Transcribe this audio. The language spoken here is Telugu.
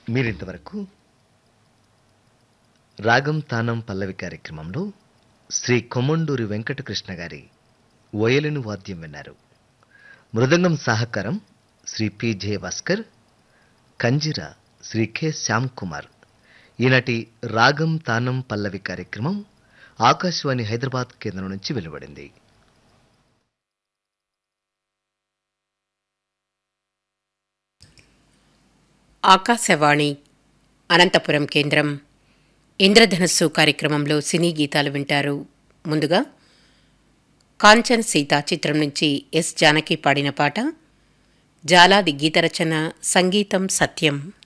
మీరింతవరకు రాగం తానం పల్లవి కార్యక్రమంలో శ్రీ కొమండూరి వెంకటకృష్ణ గారి వయలిను వాద్యం విన్నారు మృదంగం సహకారం శ్రీ పి జే భాస్కర్ కంజిర శ్రీ కె శ్యామ్ కుమార్ ఈనాటి రాగం తానం పల్లవి కార్యక్రమం ఆకాశవాణి హైదరాబాద్ కేంద్రం నుంచి వెలువడింది ఆకాశవాణి అనంతపురం కేంద్రం ఇంద్రధనస్సు కార్యక్రమంలో సినీ గీతాలు వింటారు ముందుగా కాంచన్ సీత చిత్రం నుంచి ఎస్ జానకి పాడిన పాట జాలాది గీతరచన సంగీతం సత్యం